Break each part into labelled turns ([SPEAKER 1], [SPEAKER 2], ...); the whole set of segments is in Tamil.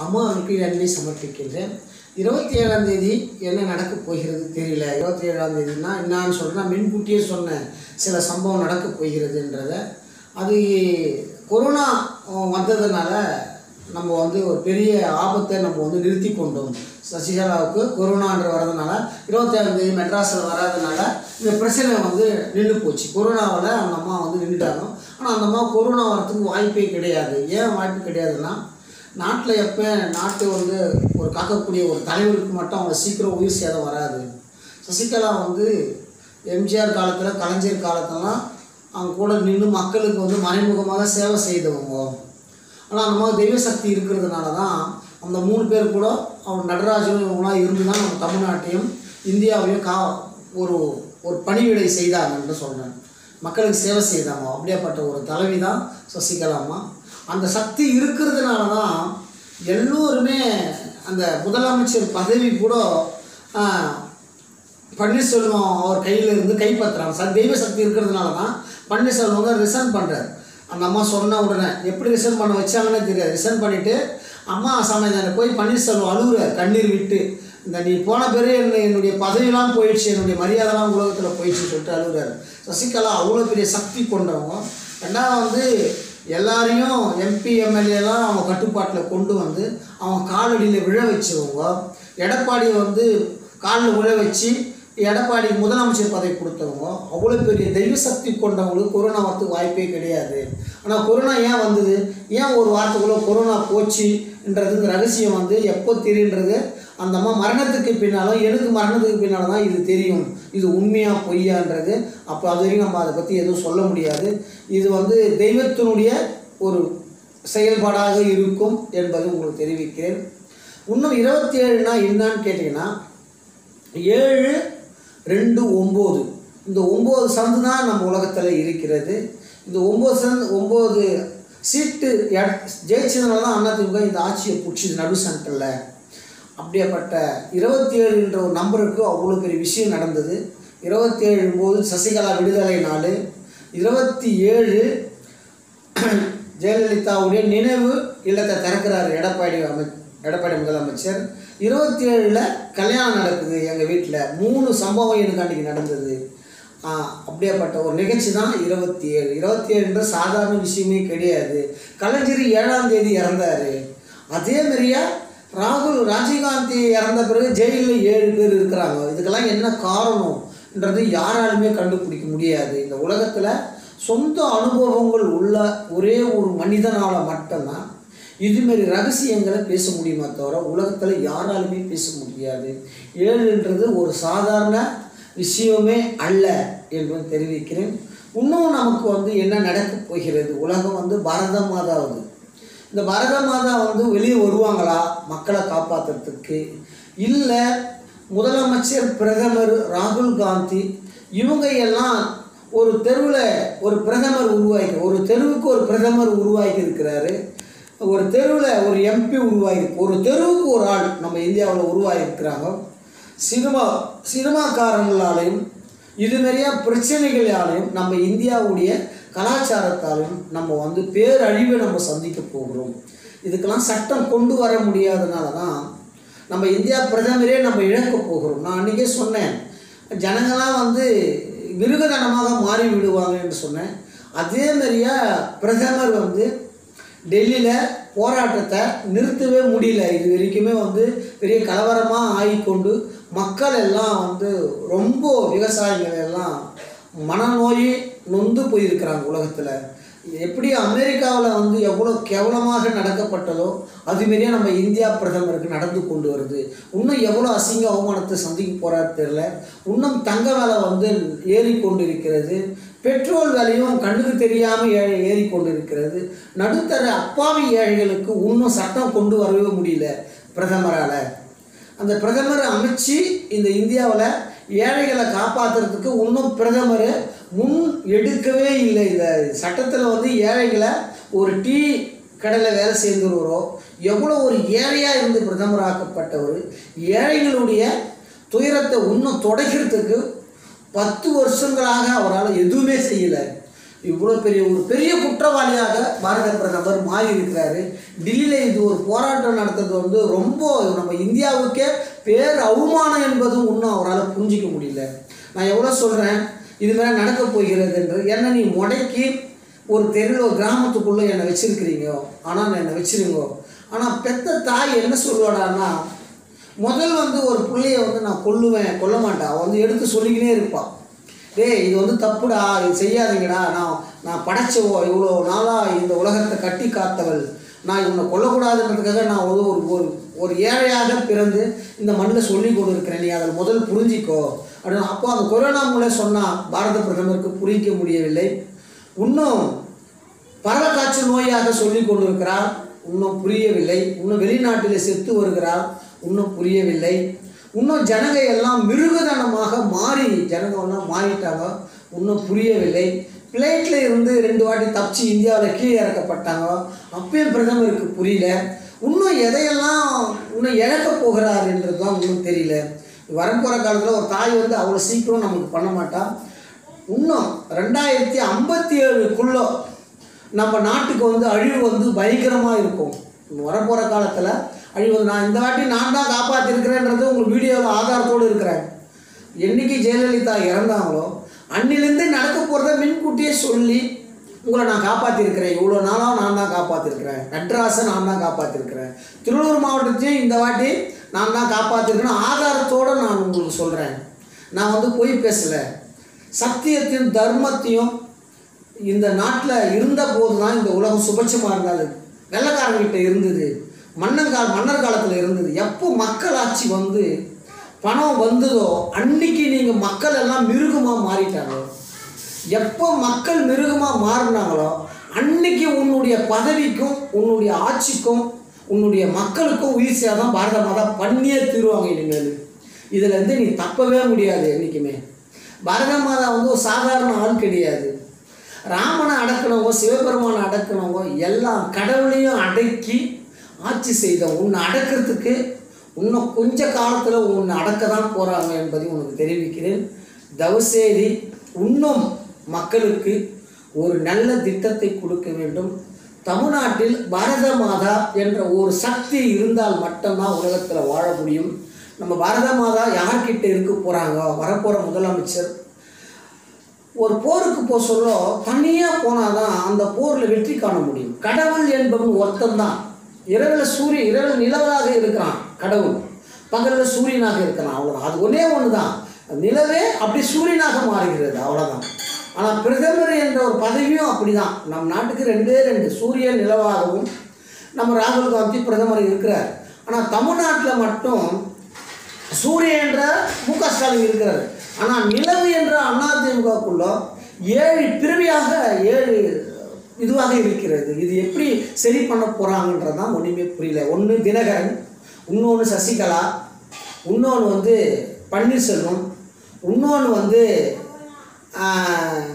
[SPEAKER 1] அம்மாவுக்கு நன்றி சமர்ப்பிக்கின்றேன் இருபத்தி ஏழாம் தேதி என்ன நடக்கப் போகிறது தெரியல இருபத்தி ஏழாம் தேதினா என்னான்னு சொல்கிறேன் முன்கூட்டியே சொன்னேன் சில சம்பவம் நடக்கப் போகிறதுன்றத அது கொரோனா அஹ், வந்ததுனால நம்ம வந்து ஒரு பெரிய ஆபத்தை நம்ம வந்து நிறுத்தி கொண்டோம் சசிகலாவுக்கு கொரோனான்ற வரதுனால இருபத்தேழாம் தேதி மெட்ராஸில் வராதனால இந்த பிரச்சனை வந்து நின்று போச்சு கொரோனாவில் அந்த அம்மா வந்து நின்றுட்டாங்க ஆனால் அந்த அம்மா கொரோனா வரத்துக்கு வாய்ப்பே கிடையாது ஏன் வாய்ப்பு கிடையாதுன்னா நாட்டில் எப்போ நாட்டு வந்து ஒரு காக்கக்கூடிய ஒரு தலைவருக்கு மட்டும் அவங்க சீக்கிரம் உயிர் சேதம் வராது சசிகலா வந்து எம்ஜிஆர் காலத்தில் கலைஞர் காலத்துலலாம் அவங்க கூட நின்று மக்களுக்கு வந்து மறைமுகமாக சேவை செய்தவங்க ஆனால் அந்த மாதிரி தெய்வ சக்தி இருக்கிறதுனால தான் அந்த மூணு பேர் கூட அவன் நடராஜன் இவங்களாம் இருந்து தான் நம்ம தமிழ்நாட்டையும் இந்தியாவையும் கா ஒரு ஒரு பணிவிடை செய்தாங்கன்னு சொல்கிறேன் மக்களுக்கு சேவை செய்தாங்க அப்படியாப்பட்ட ஒரு தலைவி தான் சசிகலா அம்மா அந்த சக்தி இருக்கிறதுனால தான் எல்லோருமே அந்த முதலமைச்சர் பதவி கூட ஆஹ், பன்னீர்செல்வம் அவர் கையில் இருந்து கைப்பற்றுறாங்க ச தெய்வ சக்தி இருக்கிறதுனால தான் பன்னீர்செல்வம் வந்து ரிசைன் பண்ணுறாரு அந்த அம்மா சொன்ன உடனே எப்படி ரிசைன் பண்ண வச்சாங்கன்னே தெரியாது ரிசைன் பண்ணிவிட்டு அம்மா சமையல் போய் பன்னீர்செல்வம் அழுகுறார் கண்ணீர் விட்டு இந்த நீ போன பிறகு என்ன என்னுடைய பதவியெல்லாம் போயிடுச்சு என்னுடைய மரியாதைலாம் உலகத்தில் போயிடுச்சுன்னு சொல்லிட்டு அழுகுறாரு சசிகலா அவ்வளோ பெரிய சக்தி கொண்டவங்க ரெண்டாவது வந்து எல்லாரையும் எம்பி எம்எல்ஏலாம் அவங்க கட்டுப்பாட்டில் கொண்டு வந்து அவங்க காலடியில் விழ வச்சவங்க எடப்பாடியை வந்து காலில் விழ வச்சு எடப்பாடி முதலமைச்சர் பதவி கொடுத்தவங்க அவ்வளோ பெரிய தெய்வ சக்தி கொண்டவங்களுக்கு கொரோனா வரத்துக்கு வாய்ப்பே கிடையாது ஆனால் கொரோனா ஏன் வந்தது ஏன் ஒரு வாரத்துக்குள்ளே கொரோனா போச்சுன்றது ரகசியம் வந்து எப்போ தெரியுன்றது அந்த அம்மா மரணத்துக்கு பின்னாலும் எனக்கு மரணத்துக்கு பின்னால் தான் இது தெரியும் இது உண்மையா பொய்யான்றது அப்போ அது வரைக்கும் நம்ம அதை பற்றி எதுவும் சொல்ல முடியாது இது வந்து தெய்வத்தினுடைய ஒரு செயல்பாடாக இருக்கும் என்பதை உங்களுக்கு தெரிவிக்கிறேன் இன்னும் இருபத்தி ஏழுனா என்னன்னு கேட்டிங்கன்னா ஏழு ரெண்டு ஒம்பது இந்த ஒம்பது சந்து தான் நம்ம உலகத்தில் இருக்கிறது இந்த ஒம்பது சந்து ஒம்பது சீட்டு எட- ஜெயிச்சதுனால தான் அதிமுக இந்த ஆட்சியை பிடிச்சிது நடு சென்டரில் அப்படியாப்பட்ட இருபத்தி ஏழுன்ற ஒரு நம்பருக்கு அவ்வளோ பெரிய விஷயம் நடந்தது இருபத்தி ஏழு போது சசிகலா விடுதலை நாள் இருபத்தி ஏழு ஜெயலலிதாவுடைய நினைவு இல்லத்தை திறக்கிறாரு எடப்பாடி அமை எடப்பாடி முதலமைச்சர் இருபத்தி ஏழில் கல்யாணம் நடக்குது எங்கள் வீட்டில் மூணு சம்பவம் எனக்கு அன்றைக்கி நடந்தது ஆஹ், அப்படியாப்பட்ட ஒரு நிகழ்ச்சி தான் இருபத்தி ஏழு இருபத்தி ஏழுன்ற சாதாரண விஷயமே கிடையாது கலைஞர் ஏழாம் தேதி இறந்தார் அதே மாதிரியா ராகுல் ராஜீவ்காந்தி இறந்த பிறகு ஜெயிலில் ஏழு பேர் இருக்கிறாங்க இதுக்கெல்லாம் என்ன காரணம்ன்றது யாராலுமே கண்டுபிடிக்க முடியாது இந்த உலகத்தில் சொந்த அனுபவங்கள் உள்ள ஒரே ஒரு மனிதனால் மட்டும்தான் இதுமாரி ரகசியங்களை பேச முடியுமா தவிர உலகத்தில் யாராலுமே பேச முடியாது ஏழுன்றது ஒரு சாதாரண விஷயமே அல்ல என்பதை தெரிவிக்கிறேன் இன்னும் நமக்கு வந்து என்ன நடக்கப் போகிறது உலகம் வந்து பாரத மாதாவுது இந்த பாரத மாதா வந்து வெளியே வருவாங்களா மக்களை காப்பாற்றுறதுக்கு இல்லை முதலமைச்சர் பிரதமர் ராகுல் காந்தி இவங்க எல்லாம் ஒரு தெருவில் ஒரு பிரதமர் உருவாக்கி ஒரு தெருவுக்கு ஒரு பிரதமர் உருவாக்கி இருக்கிறாரு ஒரு தெருவில் ஒரு எம்பி உருவாகி ஒரு தெருவுக்கு ஒரு ஆள் நம்ம இந்தியாவில் உருவாகி இருக்கிறாங்க சினிமா சினிமாக்காரங்களாலையும் இது நிறையா பிரச்சனைகளாலையும் நம்ம இந்தியாவுடைய கலாச்சாரத்தாலையும் நம்ம வந்து பேரழிவை நம்ம சந்திக்க போகிறோம் இதுக்கெல்லாம் சட்டம் கொண்டு வர முடியாதனால தான் நம்ம இந்தியா பிரதமரே நம்ம இழக்க போகிறோம் நான் அன்றைக்கே சொன்னேன் ஜனங்களாம் வந்து மிருகதனமாக மாறி விடுவாங்க என்று சொன்னேன் அதே மாதிரியா பிரதமர் வந்து டெல்லியில் போராட்டத்தை நிறுத்தவே முடியல இது வரைக்குமே வந்து பெரிய கலவரமாக ஆகிக்கொண்டு மக்கள் எல்லாம் வந்து ரொம்ப விவசாயிகள் எல்லாம் மனநோய் நொந்து போயிருக்கிறாங்க உலகத்தில் எப்படி அமெரிக்காவில் வந்து எவ்வளோ கேவலமாக நடக்கப்பட்டதோ அதுமாரியே நம்ம இந்தியா பிரதமருக்கு நடந்து கொண்டு வருது இன்னும் எவ்வளோ அசிங்க அவமானத்தை சந்திக்க போகிறாரு தெரியல இன்னும் தங்க விலை வந்து ஏறிக்கொண்டு இருக்கிறது பெட்ரோல் விலையும் கண்ணுக்கு தெரியாமல் ஏ ஏறிக்கொண்டு இருக்கிறது நடுத்தர அப்பாவி ஏழைகளுக்கு இன்னும் சட்டம் கொண்டு வரவே முடியல பிரதமரால் அந்த பிரதமர் அமைச்சு இந்த இந்தியாவில் ஏழைகளை காப்பாற்றுறதுக்கு இன்னும் பிரதமர் முன் எடுக்கவே இல்லை இந்த சட்டத்தில் வந்து ஏழைகளை ஒரு டீ கடையில் வேலை செய்கிறவரோ எவ்வளோ ஒரு ஏழையாக இருந்து பிரதமராக்கப்பட்டவர் ஏழைகளுடைய துயரத்தை இன்னும் தொடக்கிறதுக்கு பத்து வருஷங்களாக அவரால் எதுவுமே செய்யலை இவ்வளோ பெரிய ஒரு பெரிய குற்றவாளியாக பாரத பிரதமர் மாறி இருக்கிறாரு டெல்லியில் இது ஒரு போராட்டம் நடத்துறது வந்து ரொம்ப நம்ம இந்தியாவுக்கே பேர் அவமானம் என்பதும் இன்னும் அவரால் புரிஞ்சிக்க முடியல நான் எவ்வளோ சொல்கிறேன் இது மாதிரி நடக்க போகிறது என்று என்ன நீ முடக்கி ஒரு தெருவில் ஒரு கிராமத்துக்குள்ளே என்னை வச்சிருக்கிறீங்க ஆனால் என்னை வச்சிருங்க ஆனால் பெத்த தாய் என்ன சொல்லுவாடான்னா முதல் வந்து ஒரு பிள்ளைய வந்து நான் கொல்லுவேன் கொல்ல மாட்டேன் அவன் வந்து எடுத்து சொல்லிக்கினே இருப்பான் டேய் இது வந்து தப்புடா இது செய்யாதீங்கடா நான் நான் படைச்சவோ இவ்வளோ நாளாக இந்த உலகத்தை கட்டி காத்தவள் நான் இவனை கொல்லக்கூடாதுன்றதுக்காக நான் ஒரு ஒரு ஒரு ஒரு ஏழையாக பிறந்து இந்த மண்ணில் சொல்லி கொடுக்குறேன் நீ அதில் முதல் புரிஞ்சிக்கோ அப்படின்னு அப்போ அந்த கொரோனா மூலம் சொன்னால் பாரத பிரதமருக்கு புரிக்க முடியவில்லை இன்னும் பறவை காய்ச்சல் நோயாக சொல்லி கொண்டிருக்கிறார் இன்னும் புரியவில்லை இன்னும் வெளிநாட்டில் செத்து வருகிறார் இன்னும் புரியவில்லை இன்னும் ஜனங்க எல்லாம் மிருகதனமாக மாறி ஜனங்க எல்லாம் மாறிட்டாங்க இன்னும் புரியவில்லை பிளேட்டில் இருந்து ரெண்டு வாட்டி தப்பிச்சு இந்தியாவில் கீழே இறக்கப்பட்டாங்க அப்பயும் பிரதமருக்கு புரியல இன்னும் எதையெல்லாம் இன்னும் இழக்க போகிறார் என்றது தான் இன்னும் தெரியல வரப்போகிற காலத்தில் ஒரு தாய் வந்து அவ்வளோ சீக்கிரம் நமக்கு பண்ண மாட்டா இன்னும் ரெண்டாயிரத்தி ஐம்பத்தி ஏழுக்குள்ளே நம்ம நாட்டுக்கு வந்து அழிவு வந்து பயங்கரமாக இருக்கும் வரப்போகிற காலத்தில் அழிவு வந்து நான் இந்த வாட்டி நான் தான் காப்பாற்றிருக்கிறேன்றது உங்களுக்கு வீடியோவில் ஆதாரத்தோடு இருக்கிறேன் என்னைக்கு ஜெயலலிதா இறந்தாங்களோ அன்னிலேருந்து நடக்க போகிறத முன்கூட்டியே சொல்லி உங்களை நான் காப்பாற்றிருக்கிறேன் இவ்வளோ நாளாக நான் தான் காப்பாற்றிருக்கிறேன் நட்ராசன் நான் தான் காப்பாற்றிருக்கிறேன் திருவள்ளூர் மாவட்டத்தையும் இந்த வாட்டி நான் தான் காப்பாற்றிருக்கிறேன் ஆதாரத்தோடு நான் உங்களுக்கு சொல்கிறேன் நான் வந்து பொய் பேசலை சத்தியத்தையும் தர்மத்தையும் இந்த நாட்டில் இருந்த போது தான் இந்த உலகம் சுபட்சமாக இருந்தது வெள்ளக்காரங்கிட்ட இருந்தது மன்னங்கால் மன்னர் காலத்தில் இருந்தது எப்போ மக்களாட்சி வந்து பணம் வந்ததோ அன்னைக்கு நீங்கள் மக்கள் எல்லாம் மிருகமாக மாறிட்டாங்க எப்போ மக்கள் மிருகமாக மாறினாங்களோ அன்னைக்கு உன்னுடைய பதவிக்கும் உன்னுடைய ஆட்சிக்கும் உன்னுடைய மக்களுக்கும் உயிர் சேதம் பாரத மாதா பண்ணியே தீருவாங்க இனிமேல் இதுலேருந்து நீ தப்பவே முடியாது என்றைக்குமே பாரத மாதா வந்து ஒரு சாதாரண ஆள் கிடையாது ராமனை அடக்கினவங்க சிவபெருமானை அடக்கினவங்க எல்லாம் கடவுளையும் அடக்கி ஆட்சி செய்தவங்க உன்னை அடக்கிறதுக்கு இன்னும் கொஞ்ச காலத்தில் உன்னை அடக்க தான் போகிறாங்க என்பதை உனக்கு தெரிவிக்கிறேன் தவசேரி இன்னும் மக்களுக்கு ஒரு நல்ல திட்டத்தை கொடுக்க வேண்டும் தமிழ்நாட்டில் பாரத மாதா என்ற ஒரு சக்தி இருந்தால் மட்டும்தான் உலகத்தில் வாழ முடியும் நம்ம பாரத மாதா யார்கிட்ட இருக்க போகிறாங்க வரப்போகிற முதலமைச்சர் ஒரு போருக்கு போக சொல்ல தனியாக போனால் தான் அந்த போரில் வெற்றி காண முடியும் கடவுள் என்பவன் ஒருத்தன் தான் இரவில் சூரிய இரவில் நிலவாக இருக்கிறான் கடவுள் பகலில் சூரியனாக இருக்கிறான் அவ்வளோதான் அது ஒன்றே ஒன்று தான் நிலவே அப்படி சூரியனாக மாறுகிறது அவ்வளோதான் ஆனால் பிரதமர் என்ற ஒரு பதவியும் அப்படி தான் நம் நாட்டுக்கு ரெண்டே ரெண்டு சூரியன் நிலவாகவும் நம்ம ராகுல் காந்தி பிரதமர் இருக்கிறார் ஆனால் தமிழ்நாட்டில் மட்டும் சூரிய என்ற மு க ஸ்டாலின் இருக்கிறார் ஆனால் நிலவு என்ற அதிமுகக்குள்ள ஏழு பிறவியாக ஏழு இதுவாக இருக்கிறது இது எப்படி சரி பண்ண போகிறாங்கன்றது தான் ஒன்றுமே புரியல ஒன்று தினகரன் இன்னொன்று சசிகலா இன்னொன்று வந்து பன்னீர்செல்வம் இன்னொன்று வந்து ஆஹ்,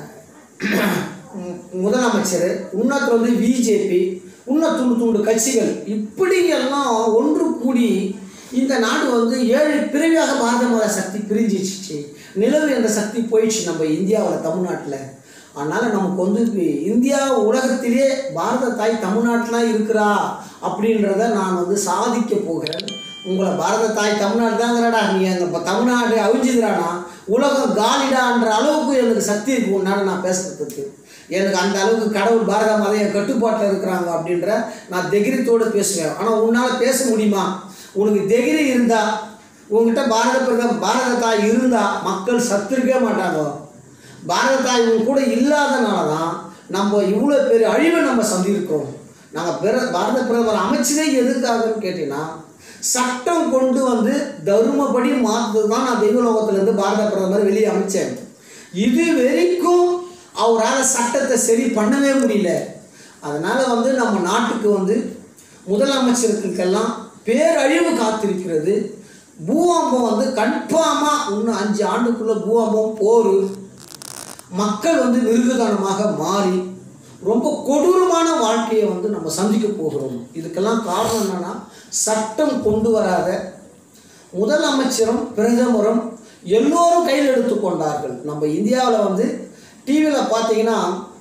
[SPEAKER 1] மு- முதலமைச்சர் இன்னொருத்தர் வந்து பிஜேபி இன்னும் துண்டு துண்டு கட்சிகள் இப்படி எல்லாம் ஒன்று கூடி இந்த நாடு வந்து ஏழு பிரிவாக பாரத மாதா சக்தி பிரிஞ்சிச்சு நிலவு என்ற சக்தி போயிடுச்சு நம்ம இந்தியாவில் தமிழ்நாட்டில் அதனால் நமக்கு வந்து இப்ப இந்தியா உலகத்திலே பாரத தாய் தமிழ்நாட்டில் இருக்கிறா அப்படின்றத நான் வந்து சாதிக்க போகிறேன் உங்களை பாரத தாய் தமிழ்நாடு தாங்கிறடா நீ அந்த இப்போ தமிழ்நாடு அழிஞ்சுதுறானா உலகம் காலிடான்ற அளவுக்கு எனக்கு சக்தி இருக்கு உன்னால நான் பேசுறதுக்கு எனக்கு அந்த அளவுக்கு கடவுள் பாரத மாதம் என் கட்டுப்பாட்டில் இருக்கிறாங்க அப்படின்ற நான் தைரியத்தோடு பேசுவேன் ஆனால் உன்னால் பேச முடியுமா உனக்கு தைரியம் இருந்தா உங்ககிட்ட பாரத பிரதம பாரத தாய் இருந்தா மக்கள் சத்திருக்கவே மாட்டாங்க பாரத தாய் உங்க கூட இல்லாதனால தான் நம்ம இவ்வளோ பெரிய அழிவை நம்ம சந்திருக்கிறோம் நாங்கள் பிற பாரத பிரதமர் அமைச்சதே எதுக்காகன்னு கேட்டீங்கன்னா சட்டம் கொண்டு வந்து தர்மப்படி மாற்றுறது தான் நான் தெய்வலோகத்திலேருந்து பாரத பிரதமர் வெளியே அமைச்சேன் இது வரைக்கும் அவரால் சட்டத்தை சரி பண்ணவே முடியல அதனால் வந்து நம்ம நாட்டுக்கு வந்து முதலமைச்சருக்கெல்லாம் பேரழிவு காத்திருக்கிறது பூகம்பம் வந்து கன்ஃபார்மாக இன்னும் அஞ்சு ஆண்டுக்குள்ளே பூகம்பம் போர் மக்கள் வந்து மிருகதனமாக மாறி ரொம்ப கொடூரமான வாழ்க்கையை வந்து நம்ம சந்திக்க போகிறோம் இதுக்கெல்லாம் காரணம் என்னன்னா சட்டம் கொண்டு வராத முதலமைச்சரும் பிரதமரும் எல்லோரும் கையில் எடுத்துக்கொண்டார்கள் நம்ம இந்தியாவில் வந்து டிவியில் பார்த்தீங்கன்னா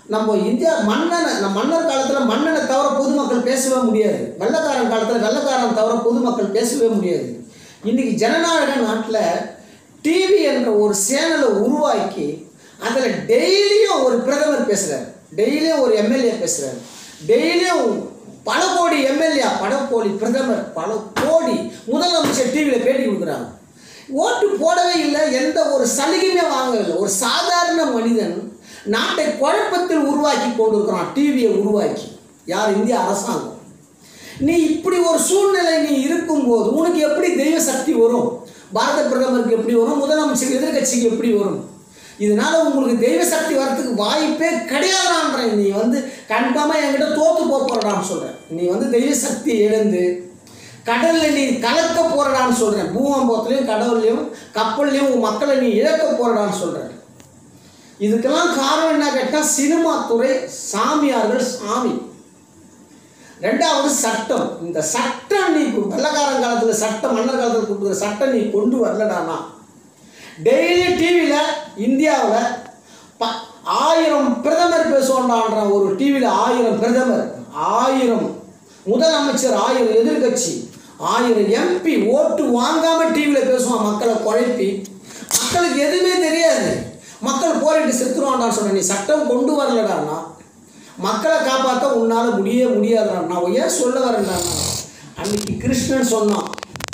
[SPEAKER 1] நம்ம இந்தியா மன்னனை நம்ம மன்னர் காலத்தில் மன்னனை தவிர பொதுமக்கள் பேசவே முடியாது வெள்ளக்காரன் காலத்தில் வெள்ளக்காரன் தவிர பொதுமக்கள் பேசவே முடியாது இன்றைக்கி ஜனநாயக நாட்டில் டிவி என்ற ஒரு சேனலை உருவாக்கி அதில் டெய்லியும் ஒரு பிரதமர் பேசுகிறார் டெய்லியும் ஒரு எம்எல்ஏ பேசுகிறார் டெய்லியும் பல கோடி எம்எல்ஏ பல கோடி பிரதமர் பல கோடி முதலமைச்சர் டிவியில் பேட்டி கொடுக்குறாங்க ஓட்டு போடவே இல்லை எந்த ஒரு சலுகையுமே வாங்கவில்லை ஒரு சாதாரண மனிதன் நாட்டை குழப்பத்தில் உருவாக்கி கொண்டிருக்கிறான் டிவியை உருவாக்கி யார் இந்திய அரசாங்கம் நீ இப்படி ஒரு சூழ்நிலை நீ இருக்கும்போது உனக்கு எப்படி தெய்வ சக்தி வரும் பாரத பிரதமருக்கு எப்படி வரும் முதலமைச்சர் எதிர்கட்சிக்கு எப்படி வரும் இதனால உங்களுக்கு தெய்வ சக்தி வரத்துக்கு வாய்ப்பே கிடையாதான்றேன் நீ வந்து கன்ஃபார்மாக என்கிட்ட தோத்து போக போறடான்னு சொல்கிறேன் நீ வந்து தெய்வ சக்தி இழந்து கடலில் நீ கலக்க போறடான்னு சொல்கிறேன் பூகம்பத்துலேயும் கடவுள்லையும் கப்பல்லையும் உன் மக்களை நீ இழக்க போறடான்னு சொல்கிறேன் இதுக்கெல்லாம் காரணம் என்ன கேட்டால் சினிமா துறை சாமியார்கள் சாமி ரெண்டாவது சட்டம் இந்த சட்டம் நீ கு- வெள்ளக்காரன் காலத்தில் சட்டம் மன்னர் காலத்தில் கொடுக்குற சட்டம் நீ கொண்டு வரலடானா டெய்லி டிவியில் இந்தியாவில் ப ஆயிரம் பிரதமர் பேசுவான்டான்ற ஒரு டிவியில் ஆயிரம் பிரதமர் ஆயிரம் முதலமைச்சர் ஆயிரம் எதிர்க்கட்சி ஆயிரம் எம்பி ஓட்டு வாங்காமல் டிவியில் பேசுவான் மக்களை குழப்பி மக்களுக்கு எதுவுமே தெரியாது மக்கள் போராட்டி செத்துருவான்டான்னு சொன்ன நீ சட்டம் கொண்டு வரலடான்னா மக்களை காப்பாற்ற உன்னால் முடியவே முடியாதுடா நான் ஏன் சொல்ல வரேன்டா அன்னைக்கு கிருஷ்ணன் சொன்னான்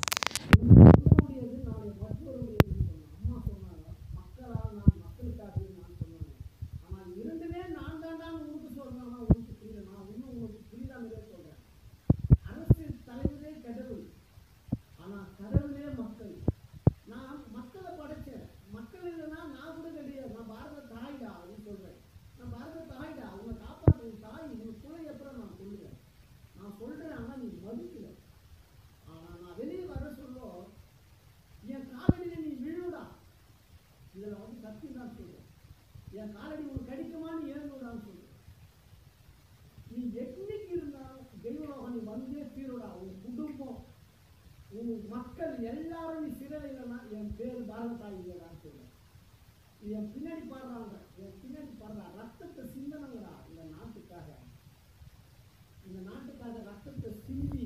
[SPEAKER 1] அரசியல் தலைவரே கடவுள் ஆனால் கடவுளே மக்கள் நான் மக்களை படைச்சேன் மக்கள் இல்லைன்னா நான் கூட கிடையாது நான் பாரத தாய்டா அப்படின்னு சொல்கிறேன் நான் பாரத தாய்டா உன்னை காப்பாற்று தாய் உன் பிள்ளை அப்புறம் நான் சொல்லுவேன் நான் சொல்கிறேன் ஆனால் நீ மதிக்கல ஆனால் நான் வெளியே வர சொல்ல என் காலடியில் நீ விழுடா இதில் வந்து சக்தி தான் சொல்கிறேன் என் காலடி உனக்கு கடிக்குமான்னு ஏழுடான்னு சொல்கிறேன் நீ என்னைக்கு இருந்தாலும் தெய்வலோகம் நீ வந்தே தீருடா உன் குடும்பம் உன் மக்கள் எல்லாரும் நீ சிறையிலனா என் பேர் பாரதாய் இல்லைடான்னு சொல்றேன் இது என் பின்னாடி பாடுறாங்க என் பின்னாடி பாடுறா ரத்தத்தை சிந்தனங்கடா இந்த நாட்டுக்காக இந்த நாட்டுக்காக ரத்தத்தை சிந்தி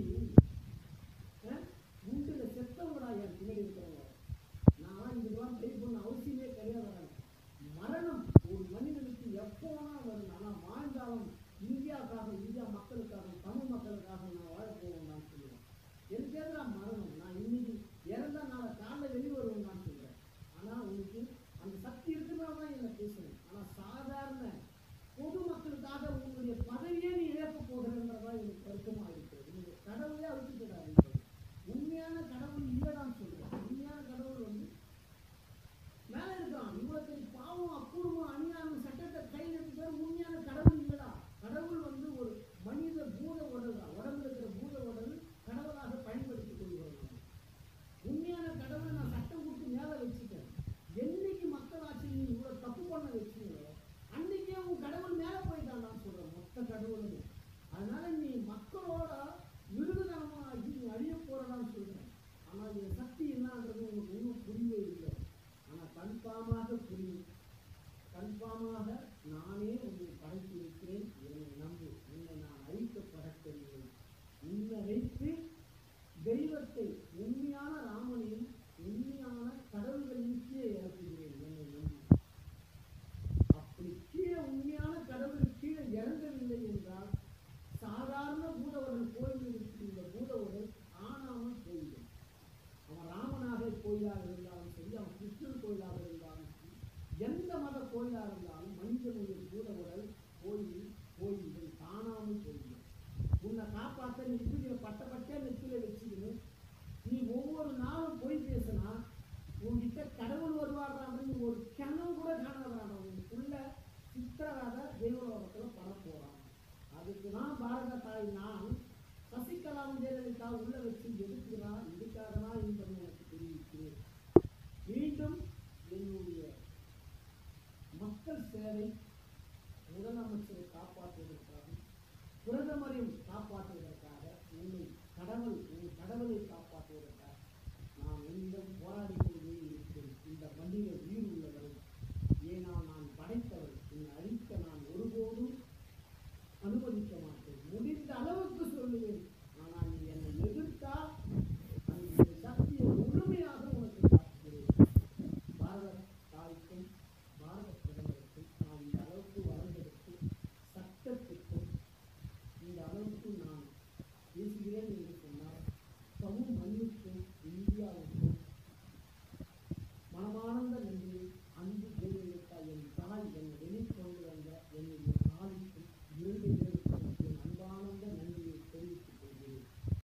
[SPEAKER 1] அஹ், குண்டுல செத்தவங்கடா என் பின்னாடி இருக்கிறவங்க நான் இதுக்கெல்லாம் பே பண்ண அவசியமே கிடையாது மரணம் ஒரு மனிதனுக்கு எப்போ வேணா வரும் ஆனால் வாழ்ந்தாலும் இந்தியாவுக்காக இந்தியா மக்களுக்காக தமிழ் மக்களுக்காக நான் வாழ போவேன் நான் சொல்லுவேன் எனக்கு எதிராக மரணம் நான் இன்னைக்கு இறந்தா நாளை காலைல வெளியே வருவேன் நான் சொல்கிறேன் ஆனால் உனக்கு அந்த சக்தி இருக்கிறனால தான் என்ன பேசுகிறேன் ஆனால் சாதாரண பொதுமக்களுக்காக உங்களுடைய பதவியே நீ இழக்க போகிறன்றதா எனக்கு வருத்தமாக இருக்குது நீங்கள் கடவுளே அழிச்சுக்கிறாரு உண்மையான கடவுள் இல்லைதான் சொல்கிறேன் உண்மையான கடவுள் வந்து மேல இருக்கான் இவ்வளவு பெரிய பாவம் அக்கூறும் அநியாயம் சட்டத்தை கையில் எடுத்து உண்மையான கடவுள் இல்லடா கடவுள் வந்து ஒரு மனித பூத உடல் தான் உடம்புல இருக்கிற பூத உடல் கடவுளாக பயன்படுத்திக் கொள்கிறோம் நம்ம. உண்மையான கடவுளை நான் சட்டம் கொடுத்து மேல வச்சுட்டேன் என்னைக்கு மக்களாட்சி நீ இவ்வளவு தப்பு பண்ண வச்சீங்களோ அன்னைக்கே உன் கடவுள் மேல போயிட்டான் நான் சொல்றேன் மொத்த கடவுளுமே அதனால நீ மக்களோட மிருகதனமா அடி நீ அழிய போறதான்னு சொல்றேன் ஆனா இது சக்தி என்னன்றது உங்களுக்கு இன்னும் புரியவே இல்லை ஆனா கன்ஃபார்மாக புரியும் கன்ஃபார்மாக நானே உன்னை படைத்து இருக்கிறேன் என்னை நம்பு உன்னை நான் அழிக்க படைக்கவில்லை உன்னை வைத்து தெய்வத்தை உண்மையான ராமனையும் உண்மையான கடவுள்களின் கீழே இறக்குகிறேன் என்னை நம்பு அப்படி கீழே உண்மையான கடவுள் கீழே இறங்கவில்லை என்றால் சாதாரண பூதவர்கள் கோயிலில் இருக்கிற பூதவர்கள் ஆணாமல் போய்விடும் அவன் ராமனாக கோயிலாக இருந்தாலும் சரி அவன் கிருஷ்ணன் கோயிலாக இருந்தாலும் சரி எந்த மத கோயிலாக இருந்தாலும் மனிதனுடைய பூதவுடல் கோயில் கோயில்கள் காணாமல் போய்விடும் உன்னை காப்பாற்ற நீ இப்படி பட்ட பட்டே நெத்தில வச்சுக்கணும் நீ ஒவ்வொரு நாளும் போய் பேசினா உன்கிட்ட கடவுள் வருவார்தான் நீ ஒரு கனவு கூட காணாதான் உனக்குள்ள சித்திரவாத தெய்வலோகத்தில் பட போறான் அதுக்கு தான் பாரத தாய் நான் சசிகலாம் ஜெயலலிதா உள்ள வச்சு எதுக்குறா இதுக்காக தான் இந்த